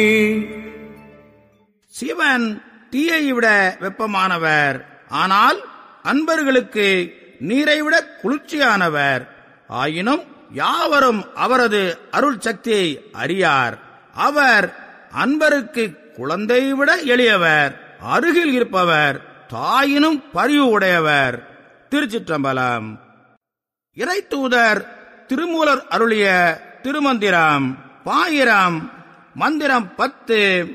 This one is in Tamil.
சிவன் தீயை விட வெப்பமானவர் ஆனால் அன்பர்களுக்கு நீரை விட குளிர்ச்சியானவர் ஆயினும் யாவரும் அவரது அருள் சக்தியை அறியார் அவர் அன்பருக்கு குழந்தை விட எளியவர் அருகில் இருப்பவர் தாயினும் பரிவு உடையவர் திருச்சிற்றம்பலம் இறைத்தூதர் திருமூலர் அருளிய திருமந்திரம் பாயிரம் மந்திரம் பத்து